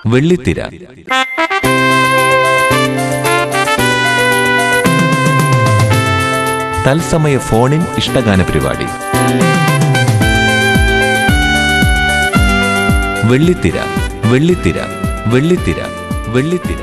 വെള്ളിത്തിര തത്സമയ ഫോണിൻ ഇഷ്ടഗാന പരിപാടി വെള്ളിത്തിര വെള്ളിത്തിര വെള്ളിത്തിര വെള്ളിത്തിര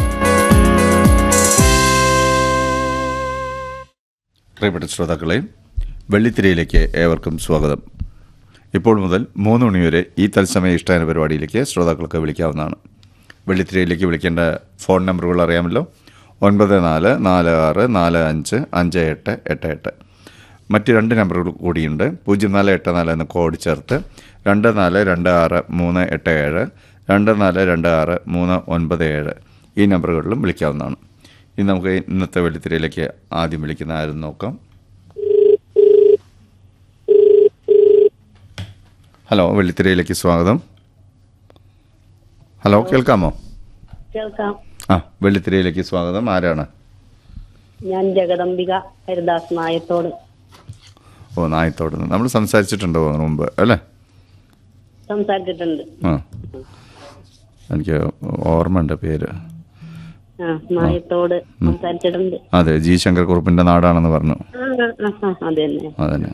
പ്രിയപ്പെട്ട ശ്രോതാക്കളെ വെള്ളിത്തിരയിലേക്ക് ഏവർക്കും സ്വാഗതം ഇപ്പോൾ മുതൽ മൂന്ന് മണിവരെ ഈ തത്സമയ ഇഷ്ടാന പരിപാടിയിലേക്ക് ശ്രോതാക്കൾക്ക് വിളിക്കാവുന്നതാണ് വെള്ളിത്തിരയിലേക്ക് വിളിക്കേണ്ട ഫോൺ നമ്പറുകൾ അറിയാമല്ലോ ഒൻപത് നാല് നാല് ആറ് നാല് അഞ്ച് അഞ്ച് എട്ട് എട്ട് എട്ട് മറ്റ് രണ്ട് നമ്പറുകൾ കൂടിയുണ്ട് പൂജ്യം നാല് എട്ട് നാല് എന്ന കോഡ് ചേർത്ത് രണ്ട് നാല് രണ്ട് ആറ് മൂന്ന് എട്ട് ഏഴ് രണ്ട് നാല് രണ്ട് ആറ് മൂന്ന് ഒൻപത് ഏഴ് ഈ നമ്പറുകളിലും വിളിക്കാവുന്നതാണ് ഇനി നമുക്ക് ഇന്നത്തെ വെള്ളിത്തിരയിലേക്ക് ആദ്യം വിളിക്കുന്ന ആരും നോക്കാം ഹലോ വെള്ളിത്തിരയിലേക്ക് സ്വാഗതം ഹലോ കേൾക്കാമോ കേൾക്കാം ആ വെള്ളിത്തിരയിലേക്ക് സ്വാഗതം ആരാണ് ഞാൻ ജഗദംബിക ഹരിദാസ് നായത്തോട് ഓ നായത്തോട് നമ്മൾ സംസാരിച്ചിട്ടുണ്ടോ അതിന് മുമ്പ് അല്ലേ സംസാരിച്ചിട്ടുണ്ട് ആ എനിക്ക് ഓർമ്മയുണ്ട് പേര് ആ നായത്തോട് സംസാരിച്ചിട്ടുണ്ട് അതെ ജി ശങ്കർ കുറുപ്പിൻ്റെ നാടാണെന്ന് പറഞ്ഞു ആ, ആ, ആ, അത് തന്നെ അതന്നെ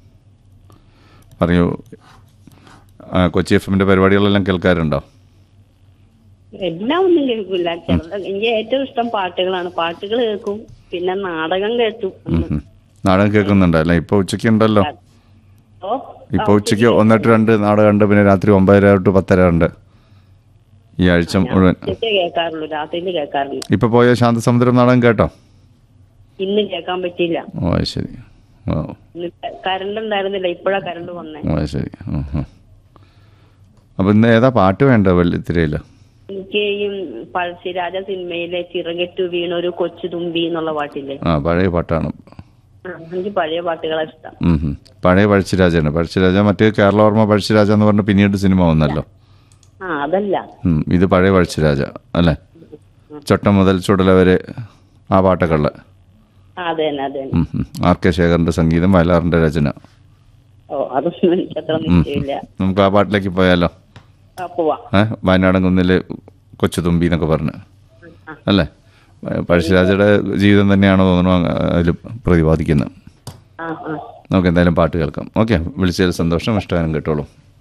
പറയൂ ആ, കൊച്ചി എഫ് എമ്മിൻ്റെ പരിപാടികളെല്ലാം കേൾക്കാറുണ്ടോ എല്ലാം ഒന്നും കേൾക്കില്ല ചിലത് എനിക്ക് ഏറ്റവും ഇഷ്ടം പാട്ടുകളാണ് പാട്ടുകൾ കേൾക്കും പിന്നെ നാടകം കേട്ടു ഉം, ഉം. നാടകം കേൾക്കുന്നുണ്ട് അല്ലേ ഇപ്പോൾ ഉച്ചയ്ക്ക് ഉണ്ടല്ലോ ഓ ഇപ്പോൾ ഉച്ചയ്ക്ക് ഒന്നെട്ട് രണ്ട് നാടകം ഉണ്ട് പിന്നെ രാത്രി ഒമ്പതര തൊട്ട് പത്തര ഉണ്ട് ഈ ആഴ്ച മുഴുവൻ ഉച്ചയ്ക്കേ കേൾക്കാറുള്ളൂ രാത്രിയിൽ കേൾക്കാറില്ല ഇപ്പോൾ പോയ ശാന്തസമുദ്രം നാടകം കേട്ടോ ഇന്ന് കേൾക്കാൻ പറ്റിയില്ല ഓ അത് ശരി ഓ ഇന്ന് കറണ്ട് ഉണ്ടായിരുന്നില്ല ഇപ്പോഴാ കറണ്ട് വന്നേ ഓ അത് ശരി അപ്പോൾ ഇന്ന് ഏതാ പാട്ട് വേണ്ട വെള്ളിത്തിരയിൽ എനിക്ക് ഈ പഴശ്ശിരാജ സിനിമയിലെ ചിറകെട്ടു വീണൊരു കൊച്ചു തുമ്പി എന്നുള്ള പാട്ടില്ലേ ആ പഴയ പാട്ടാണ് ആ, എനിക്ക് പഴയ പാട്ടുകളാ ഇഷ്ടം ഉം, ഉം. പഴയ പഴശ്ശിരാജാണ് പഴശ്ശിരാജ മറ്റേ കേരളവർമ്മ പഴശ്ശിരാജ എന്ന് പറഞ്ഞ പിന്നീട് സിനിമ വന്നല്ലോ ആ അതല്ല ഉം, ഇത് പഴയ പഴശ്ശിരാജ അല്ലേ ചൊട്ടം മുതൽ ചുടല വരെ ആ പാട്ടൊക്കെ ഉള്ള ആ, അത് തന്നെ അത് തന്നെ ഉം, ഉം. ആർ കെ ശേഖറിന്റെ സംഗീതം വയലാറിന്റെ രചന ഓ അതൊന്നും എനിക്ക് അത്ര നിശ്ചയമില്ല നമുക്ക് ആ പാട്ടിലേക്ക് പോയാലോ ആ, പോവാം ഏ വയനാടൻ കുന്നിലെ കൊച്ചുതുമ്പി എന്നൊക്കെ പറഞ്ഞ് അല്ലേ പഴശ്ശിരാജയുടെ ജീവിതം തന്നെയാണോ തോന്നുന്നു അതിൽ പ്രതിപാദിക്കുന്നത് ആ ആ നമുക്ക് എന്തായാലും പാട്ട് കേൾക്കാം ഓക്കെ വിളിച്ചതിൽ സന്തോഷം ഇഷ്ടഗാനം കേട്ടോളൂ